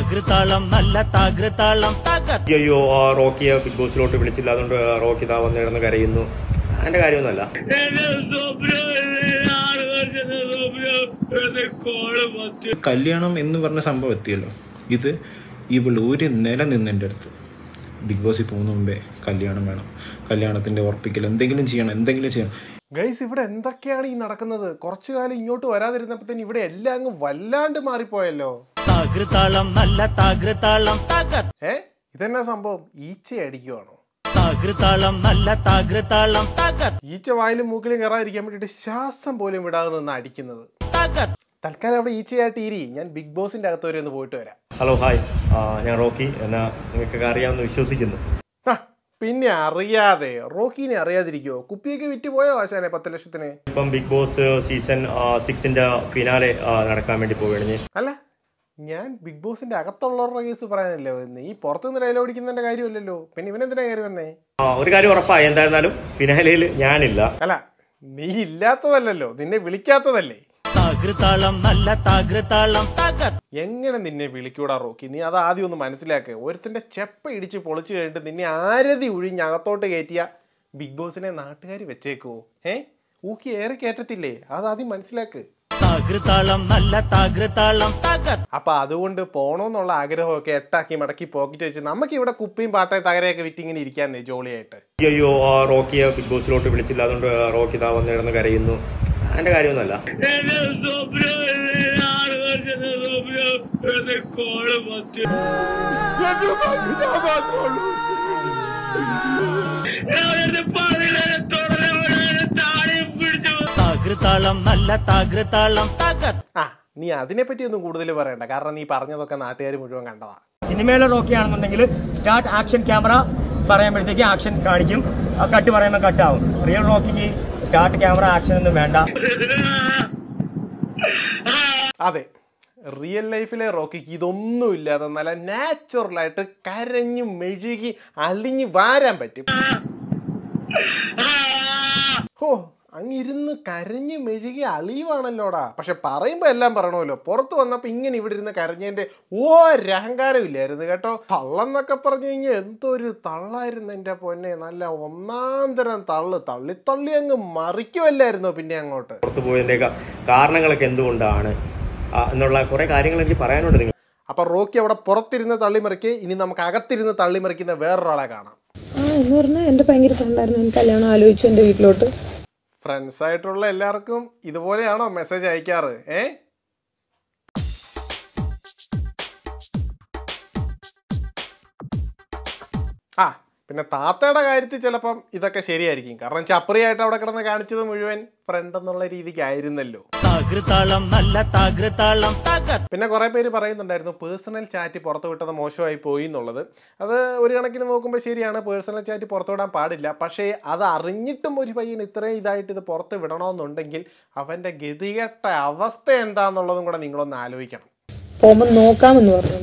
തകൃതാളം നല്ല തകൃതാളം തകർ അയ്യോ ആ റോക്കിയെ ബിഗ് ബോസിലോട്ട് വിളിച്ചില്ല അതുകൊണ്ട് റോക്കി ഇതാ വന്ന് കിടന്ന് കരയുന്നു അതിന്റെ കാര്യമൊന്നുമല്ല കല്യാണം എന്ന് പറഞ്ഞ സംഭവം എത്തിയല്ലോ ഇത് ഇവൾ ഒരു നില നിന്നെൻ്റെ അടുത്ത് ബിഗ് ബോസിൽ പോകുന്ന മുമ്പേ കല്യാണം വേണം കല്യാണത്തിൻ്റെ ഉറപ്പിക്കൽ എന്തെങ്കിലും ചെയ്യണം എന്തെങ്കിലും ചെയ്യണം ഗൈസ് ഇവിടെ എന്തൊക്കെയാണ് ഈ നടക്കുന്നത് കുറച്ചു കാലം ഇങ്ങോട്ട് വരാതിരുന്നപ്പോഴത്തേന് ഇവിടെ എല്ലാം അങ്ങ് വല്ലാണ്ട് മാറിപ്പോയല്ലോ തകൃതാളം നല്ല തകൃതാളം തകർ ഏ ഇതെന്നാ സംഭവം ഈച്ച അടിക്കുവാണോ തകൃതാളം നല്ല തകൃതാളം തകർ ഈച്ച വായിലും മൂക്കിലും കയറാതിരിക്കാൻ വേണ്ടിയിട്ട് ശ്വാസം പോലും വിടാതെ നിന്ന് അടിക്കുന്നത് തകർ തൽക്കാലം അവിടെ ഈച്ചയായിട്ട് ഇരി ഞാൻ ബിഗ് ബോസിന്റെ അകത്ത് വരെ ഒന്ന് പോയിട്ട് വരാം ഹലോ ഹായ് ആ, ഞാൻ റോക്കി എന്നാ നിങ്ങൾക്കൊക്കെ അറിയാമെന്ന് വിശ്വസിക്കുന്നു ആ, പിന്നെ അറിയാതെ റോക്കീനെ അറിയാതിരിക്കോ കുപ്പിയൊക്കെ വിറ്റ് പോയോ ആശാനെ പത്ത് ലക്ഷത്തിന് ഇപ്പം ബിഗ് ബോസ് സീസൺ സിക്സിന്റെ ഫിനാലെ നടക്കാൻ വേണ്ടി പോവുകയാണ് അല്ല ഞാൻ ബിഗ് ബോസിന്റെ അകത്തുള്ളവരുടെ കേസ് പറയാനല്ലേ വന്നേ ഈ പുറത്തുനിന്ന് ഡയലോഗ് അടിക്കുന്നതിന്റെ കാര്യമല്ലല്ലോ പിന്നെ ഇവനെന്തിനാ കയറി വന്നേ ആ, ഒരു കാര്യം ഉറപ്പായി എന്തായിരുന്നാലും ഫിനാലയിൽ ഞാനില്ല അല്ല നീ ഇല്ലാത്തതല്ലല്ലോ നിന്നെ വിളിക്കാത്തതല്ലേ തകൃതാളം നല്ല തകൃതാളം തകർ എങ്ങനെ നിന്നെ വിളിക്കൂടാ റോക്കി നീ അത് ആദ്യം ഒന്ന് മനസ്സിലാക്കുക ഒരുത്തിന്റെ ചെപ്പ ഇടിച്ച് പൊളിച്ചു കഴിഞ്ഞിട്ട് നിന്നെ ആരതി ഒഴിഞ്ഞ് അകത്തോട്ട് കയറ്റിയ ബിഗ് ബോസിനെ നാട്ടുകാർ വെച്ചേക്കുവോ ഏ ഊക്കി ഏറെ കയറ്റത്തില്ലേ അത് ആദ്യം മനസ്സിലാക്ക് തകൃതാളം നല്ല തകൃതാളം തകർ അപ്പൊ അതുകൊണ്ട് പോണോന്നുള്ള ആഗ്രഹമൊക്കെ എട്ടാക്കി മടക്കി പോക്കറ്റ് വെച്ച് നമുക്ക് ഇവിടെ കുപ്പിയും പാട്ടയും തകരയൊക്കെ വിറ്റിങ്ങനെ ഇരിക്കാന്നേ ജോളിയായിട്ട് അയ്യോ ആ റോക്കിയെ ബിഗ് ബോസിലോട്ട് വിളിച്ചില്ല അതുകൊണ്ട് റോക്കി ഇതാ വന്ന് കിടന്ന് കരയുന്നു അതിന്റെ കാര്യമൊന്നുമല്ല തകൃതാളം നല്ല തകൃതാളം തകർ ആ നീ അതിനെപ്പറ്റി ഒന്നും കൂടുതൽ പറയണ്ട കാരണം നീ പറഞ്ഞതൊക്കെ നാട്ടുകാർ മുഴുവൻ കണ്ടതാ സിനിമയിലെ റോക്കി ആണെന്നുണ്ടെങ്കിൽ സ്റ്റാർട്ട് ആക്ഷൻ ക്യാമറ പറയുമ്പോഴത്തേക്ക് ആക്ഷൻ കാണിക്കും ആ കട്ട് പറയുമ്പോൾ കട്ടാവും റിയൽ റോക്കിക്ക് സ്റ്റാർട്ട് ക്യാമറ ആക്ഷൻ ഒന്നും വേണ്ട അതെ റിയൽ ലൈഫിലെ റോക്കിക്ക് ഇതൊന്നും ഇല്ലാതെ നല്ല നാച്ചുറലായിട്ട് കരഞ്ഞു മെഴുകി അലിഞ്ഞ് വാരാൻ പറ്റും ഹോ അങ്ങിരുന്ന് കരഞ്ഞ് മെഴുകി അളിയുവാണല്ലോടാ പക്ഷെ പറയുമ്പോ എല്ലാം പറയണമല്ലോ പുറത്ത് വന്നപ്പോ ഇങ്ങനെ ഇവിടെ ഇരുന്ന് കരഞ്ഞതിന്റെ ഒരഹങ്കാരം ഇല്ലായിരുന്നു കേട്ടോ തള്ളെന്നൊക്കെ പറഞ്ഞു കഴിഞ്ഞാൽ എന്തൊരു തള്ളായിരുന്നു എന്റെ പൊന്നെ നല്ല ഒന്നാം തരം തള്ള് തള്ളി തള്ളി അങ്ങ് മറിക്കുമല്ലായിരുന്നോ പിന്നെ അങ്ങോട്ട് പുറത്തു പോയതിന്റെയൊക്കെ കാരണങ്ങളൊക്കെ എന്തുകൊണ്ടാണ് ആ, എന്നുള്ള കുറെ കാര്യങ്ങൾ എനിക്ക് പറയാനുണ്ട് നിങ്ങൾ അപ്പൊ റോക്കി അവിടെ പുറത്തിരുന്ന് തള്ളിമറിക്ക് ഇനി നമുക്ക് അകത്തിരുന്ന് തള്ളിമറിക്കുന്ന വേറൊരാളെ കാണാം ആ എന്ന് പറഞ്ഞാൽ എൻ്റെ ഭയങ്കര ഫ്രണ്ടായിരുന്നു എനിക്ക് കല്യാണം ആലോചിച്ചു എൻ്റെ വീട്ടിലോട്ട് ഫ്രണ്ട്സ് ആയിട്ടുള്ള എല്ലാവർക്കും ഇതുപോലെയാണോ മെസ്സേജ് അയക്കാറ് ഏ ആ പിന്നെ താത്തയുടെ കാര്യത്തിൽ ചിലപ്പം ഇതൊക്കെ ശരിയായിരിക്കും കാരണം ചപ്പറിയായിട്ട് അവിടെ കിടന്ന് കാണിച്ചത് മുഴുവൻ ഫ്രണ്ട് എന്നുള്ള രീതിക്കായിരുന്നല്ലോ തകൃതാളം നല്ല തകൃതാളം തകർ പിന്നെ കുറേ പേര് പറയുന്നുണ്ടായിരുന്നു പേഴ്സണൽ ചാറ്റ് പുറത്തു വിട്ടത് മോശമായി പോയി എന്നുള്ളത് അത് ഒരു കണക്കിന് നോക്കുമ്പോൾ ശരിയാണ് പേഴ്സണൽ ചാറ്റ് പുറത്തു വിടാൻ പാടില്ല പക്ഷേ അത് അറിഞ്ഞിട്ടും ഒരു പയ്യൻ ഇത്രയും ഇതായിട്ട് ഇത് പുറത്ത് വിടണമെന്നുണ്ടെങ്കിൽ അവൻ്റെ ഗതികെട്ട അവസ്ഥ എന്താണെന്നുള്ളതും കൂടെ നിങ്ങളൊന്ന് ആലോചിക്കണം പോകുമ്പോൾ നോക്കാമെന്ന് പറഞ്ഞു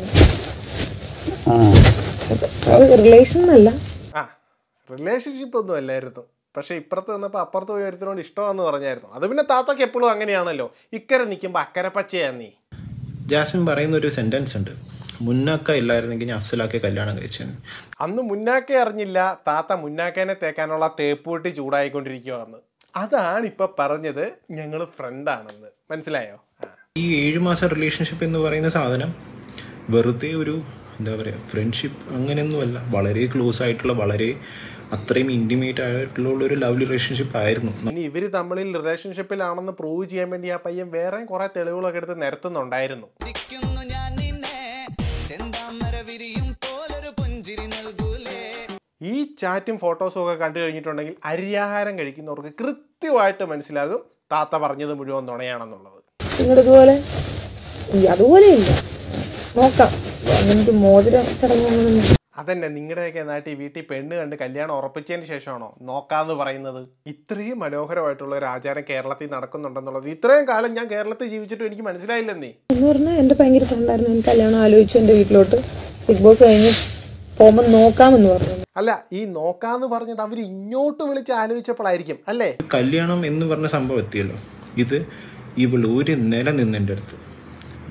റിലേഷൻ അല്ല ആ റിലേഷൻഷിപ്പ് ഒന്നും അല്ലായിരുന്നു പക്ഷേ ഇപ്പുറത്ത് നിന്നപ്പോൾ അപ്പുറത്ത് പോയി ഒരുത്തിനോട് ഇഷ്ടമാണെന്ന് പറഞ്ഞായിരുന്നു അത് പിന്നെ താത്തക്ക് എപ്പോഴും അങ്ങനെയാണല്ലോ ഇക്കരെ നിൽക്കുമ്പോൾ അക്കരെ പച്ചയാ നീ ജാസ്മിൻ പറയുന്ന ഒരു സെൻറ്റൻസ് ഉണ്ട് മുന്നക്ക ഇല്ലായിരുന്നെങ്കിൽ ഞാൻ അഫ്സലാക്കെ കല്യാണം കഴിച്ചേനെ അന്ന് മുന്നാക്കെ അറിഞ്ഞില്ല താത്ത മുന്നാക്കേനെ തേക്കാനുള്ള തേപ്പൂട്ടി ചൂടായിക്കൊണ്ടിരിക്കുവാന്ന് അതാണ് ഇപ്പൊ പറഞ്ഞത് ഞങ്ങൾ ഫ്രണ്ടാണെന്ന് മനസ്സിലായോ ആ. ഈ ഏഴ് മാസം റിലേഷൻഷിപ്പ് എന്ന് പറയുന്ന സാധനം വെറുതെ ഒരു എന്താ പറയുക ഫ്രണ്ട്ഷിപ്പ് അങ്ങനെയൊന്നുമല്ല വളരെ ക്ലോസ് ആയിട്ടുള്ള വളരെ അത്രയും ഇൻറ്റിമേറ്റ് ആയിട്ടുള്ള ഒരു ലവ്ലി റിലേഷൻഷിപ്പ് ആയിരുന്നു ഇനി ഇവര് തമ്മിൽ റിലേഷൻഷിപ്പിലാണെന്ന് പ്രൂവ് ചെയ്യാൻ വേണ്ടി ആ പയ്യൻ വേറെ കുറെ തെളിവുകളൊക്കെ എടുത്ത് നിരത്തുന്നുണ്ടായിരുന്നു ിക്കുന്നു ഞാൻ നിന്നെ ചെന്താമര വിരിയും പോലൊരു പുഞ്ചിരി നൽകൂലേ ഈ ചാറ്റും ഫോട്ടോസും ഒക്കെ കണ്ടു കഴിഞ്ഞിട്ടുണ്ടെങ്കിൽ അരിയാഹാരം കഴിക്കുന്നവർക്ക് കൃത്യമായിട്ട് മനസ്സിലാകും താത്ത പറഞ്ഞത് മുഴുവൻ നുണയാണെന്നുള്ളത് നിങ്ങളുടെ ഇതുപോലെ ഈ അതുപോലെ ഇല്ല നോക്കാം അങ്ങനത്തെ മോതിര ചടങ്ങൊന്നും അതന്നെ നിങ്ങളുടെയൊക്കെ നാട്ടിൽ വീട്ടിൽ പെണ്ണ് കണ്ട് കല്യാണം ഉറപ്പിച്ചതിന് ശേഷമാണോ നോക്കാന്ന് പറയുന്നത് ഇത്രയും മനോഹരമായിട്ടുള്ള ഒരു ആചാരം കേരളത്തിൽ നടക്കുന്നുണ്ടെന്നുള്ളത് ഇത്രയും കാലം ഞാൻ കേരളത്തിൽ ജീവിച്ചിട്ടും എനിക്ക് മനസ്സിലായില്ലെന്നേ എന്ന് പറഞ്ഞാൽ എൻ്റെ ഭയങ്കര ഫ്രണ്ടായിരുന്നു എനിക്ക് കല്യാണം ആലോചിച്ചു എൻ്റെ വീട്ടിലോട്ട് ബിഗ് ബോസ് കഴിഞ്ഞ് പോകുമ്പോൾ നോക്കാമെന്ന് പറഞ്ഞു അല്ല ഈ നോക്കാന്ന് പറഞ്ഞത് അവർ ഇങ്ങോട്ട് വിളിച്ച് ആലോചിച്ചപ്പോഴായിരിക്കും അല്ലേ കല്യാണം എന്ന് പറഞ്ഞ സംഭവം എത്തിയല്ലോ ഇത് ഇവൾ ഒരു നില നിന്നെൻ്റെ അടുത്ത്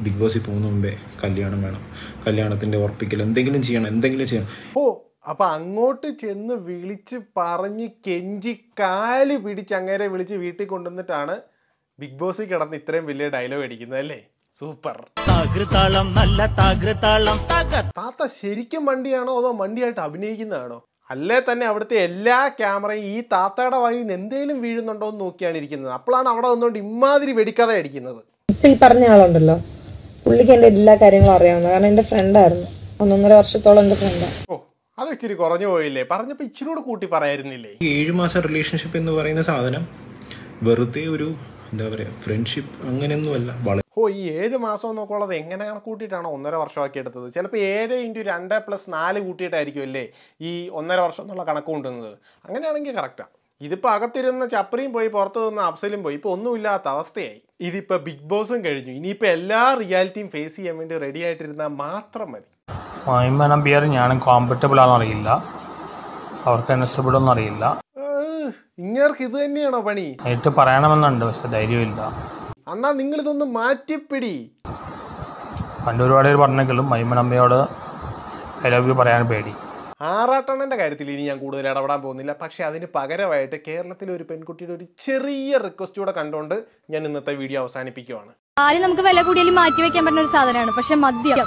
ബിഗ് ബോസിൽ പോകുന്ന മുമ്പേ കല്യാണം വേണം കല്യാണത്തിൻ്റെ ഉറപ്പിക്കൽ എന്തെങ്കിലും ചെയ്യണം എന്തെങ്കിലും ചെയ്യണം ഓ അപ്പൊ അങ്ങോട്ട് ചെന്ന് വിളിച്ച് പറഞ്ഞ് കെഞ്ചി കാല് പിടിച്ച് അങ്ങേരെ വിളിച്ച് വീട്ടിൽ കൊണ്ടുവന്നിട്ടാണ് ബിഗ് ബോസിൽ കിടന്ന് ഇത്രയും വലിയ ഡയലോഗ് അടിക്കുന്നത് അല്ലേ സൂപ്പർ താകൃതാളം നല്ല താകൃതാളം തകർത്ത് താത്ത ശരിക്കും വണ്ടിയാണോ അതോ വണ്ടിയായിട്ട് അഭിനയിക്കുന്നതാണോ അല്ലേ തന്നെ അവിടുത്തെ എല്ലാ ക്യാമറയും ഈ താത്തയുടെ വായിൽ നിന്ന് എന്തെങ്കിലും വീഴുന്നുണ്ടോ എന്ന് നോക്കിയാണ് ഇരിക്കുന്നത് അപ്പോഴാണ് അവിടെ നിന്നുകൊണ്ട് ഇമാതിരി വെടിക്കഥ അടിക്കുന്നത് ഇപ്പൊ ഈ പറഞ്ഞ ആളുണ്ടല്ലോ പുള്ളിക്ക് എന്റെ എല്ലാ കാര്യങ്ങളും അറിയാവുന്ന കാരണം എന്റെ ഫ്രണ്ടായിരുന്നു ഒന്നൊന്നര വർഷത്തോളം എന്റെ ഫ്രണ്ടാണ് ഓ അത് ഇച്ചിരി കുറഞ്ഞു പോയില്ലേ പറഞ്ഞപ്പോൾ ഇച്ചിരി കൂടെ കൂട്ടി പറയായിരുന്നില്ലേ ഈ ഏഴ് മാസം റിലേഷൻഷിപ്പ് എന്ന് പറയുന്ന സാധനം വെറുതെ ഒരു എന്താ പറയുക ഫ്രണ്ട്ഷിപ്പ് അങ്ങനെയൊന്നുമല്ല വളരെ ഓ ഈ ഏഴ് മാസം എന്നൊക്കെ ഉള്ളത് എങ്ങനെ കണക്കൂട്ടിയിട്ടാണോ ഒന്നര വർഷമാക്കി എടുത്തത് ചിലപ്പോൾ ഏഴ് ഇൻറ്റു രണ്ട് പ്ലസ് നാല് കൂട്ടിയിട്ടായിരിക്കും അല്ലേ ഈ ഒന്നര വർഷം എന്നുള്ള കണക്ക് കൊണ്ടുവന്നത് അങ്ങനെയാണെങ്കിൽ കറക്റ്റാണ് ഇതിപ്പോൾ അകത്തിരുന്ന ചപ്രിയും പോയി പുറത്ത് നിന്ന് അഫ്സലും പോയി ഇപ്പോൾ ഒന്നുമില്ലാത്ത അവസ്ഥയായി ഇതിപ്പോൾ ബിഗ് ബോസും കഴിഞ്ഞു ഇനിയിപ്പോൾ എല്ലാ റിയാലിറ്റിയും ഫേസ് ചെയ്യാൻ വേണ്ടി റെഡി ആയിട്ടിരുന്നാൽ മാത്രം മതി മൈമ നമ്പ്യാർ ഞാനും കോമ്പറ്റബിൾ ആണെന്ന് അറിയില്ല അവർക്ക് എന്നെ ഇഷ്ടപ്പെടുമെന്ന് അറിയില്ല ഏഹ്, ഇങ്ങേർക്ക് ഇത് തന്നെയാണോ പണി നേരിട്ട് പറയണമെന്നുണ്ട് പക്ഷെ ധൈര്യമില്ല അണ്ണാ നിങ്ങൾ ഇതൊന്ന് മാറ്റിപ്പിടി പണ്ട് ഒരുപാട് പേര് പറഞ്ഞെങ്കിലും മൈമ നമ്പ്യയോട് ഐ ലവ് യു പറയാൻ പേടി ആറാട്ടണ്ണൻ്റെ കാര്യത്തിൽ ഇനി ഞാൻ കൂടുതൽ ഇടപെടാൻ പോകുന്നില്ല പക്ഷേ അതിന് പകരമായിട്ട് കേരളത്തിലെ ഒരു പെൺകുട്ടിയുടെ ഒരു ചെറിയ റിക്വസ്റ്റ് കൂടെ കണ്ടുകൊണ്ട് ഞാൻ ഇന്നത്തെ വീഡിയോ അവസാനിപ്പിക്കുവാണ് ആദ്യം നമുക്ക് വില കൂടിയാലും മാറ്റി വെക്കാൻ പറ്റുന്ന ഒരു സാധനമാണ് പക്ഷെ മദ്യം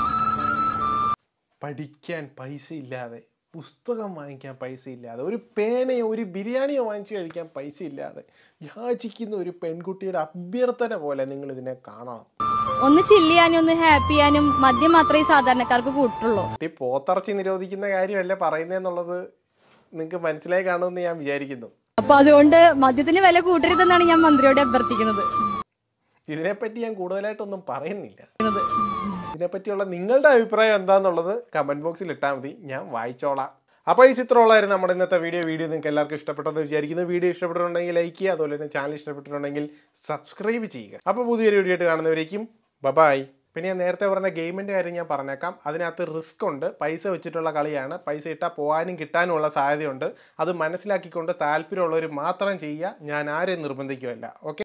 പഠിക്കാൻ പൈസ ഇല്ലാതെ പുസ്തകം വാങ്ങിക്കാൻ പൈസ ഇല്ലാതെ ഒരു പേനയോ ഒരു ബിരിയാണിയോ വാങ്ങിച്ച് കഴിക്കാൻ പൈസ ഇല്ലാതെ യാചിക്കുന്ന ഒരു പെൺകുട്ടിയുടെ അഭ്യർത്ഥന പോലെ നിങ്ങൾ ഇതിനെ കാണണം ഒന്ന് ചില്ല് ചെയ്യാനും ഒന്ന് ഹാപ്പി ചെയ്യാനും മദ്യം മാത്രമേ ഈ സാധാരണക്കാർക്ക് കൂട്ടുള്ളൂ കുട്ടി പോത്തിറച്ചി നിരോധിക്കുന്ന കാര്യമല്ല പറയുന്നതെന്നുള്ളത് നിങ്ങൾക്ക് മനസ്സിലായി കാണുമെന്ന് ഞാൻ വിചാരിക്കുന്നു അപ്പൊ അതുകൊണ്ട് മദ്യത്തിന് വില കൂട്ടരുതെന്നാണ് ഞാൻ മന്ത്രിയോട് അഭ്യർത്ഥിക്കുന്നത് ഇതിനെപ്പറ്റി ഞാൻ കൂടുതലായിട്ടൊന്നും പറയുന്നില്ല ഇതിനെപ്പറ്റിയുള്ള നിങ്ങളുടെ അഭിപ്രായം എന്താണെന്നുള്ളത് കമന്റ് ബോക്സിൽ ഇട്ടാൽ മതി ഞാൻ വായിച്ചോളാം അപ്പോൾ ഈ ചിത്രമുള്ളായിരുന്നു നമ്മുടെ ഇന്നത്തെ വീഡിയോ വീഡിയോ നിങ്ങൾക്ക് എല്ലാവർക്കും ഇഷ്ടപ്പെട്ടെന്ന് വിചാരിക്കുന്നു വീഡിയോ ഇഷ്ടപ്പെട്ടിട്ടുണ്ടെങ്കിൽ ലൈക്ക് ചെയ്യുക അതുപോലെ തന്നെ ചാനൽ ഇഷ്ടപ്പെട്ടിട്ടുണ്ടെങ്കിൽ സബ്സ്ക്രൈബ് ചെയ്യുക അപ്പോൾ പുതിയൊരു വീഡിയോ ആയിട്ട് കാണുന്നവരേക്കും ബബായ് പിന്നെ ഞാൻ നേരത്തെ പറഞ്ഞ ഗെയിമിൻ്റെ കാര്യം ഞാൻ പറഞ്ഞേക്കാം അതിനകത്ത് റിസ്ക് ഉണ്ട് പൈസ വെച്ചിട്ടുള്ള കളിയാണ് പൈസ ഇട്ടാൽ പോകാനും കിട്ടാനുമുള്ള സാധ്യതയുണ്ട് അത് മനസ്സിലാക്കിക്കൊണ്ട് താല്പര്യമുള്ളവർ മാത്രം ചെയ്യുക ഞാൻ ആരെയും നിർബന്ധിക്കുമല്ല ഓക്കെ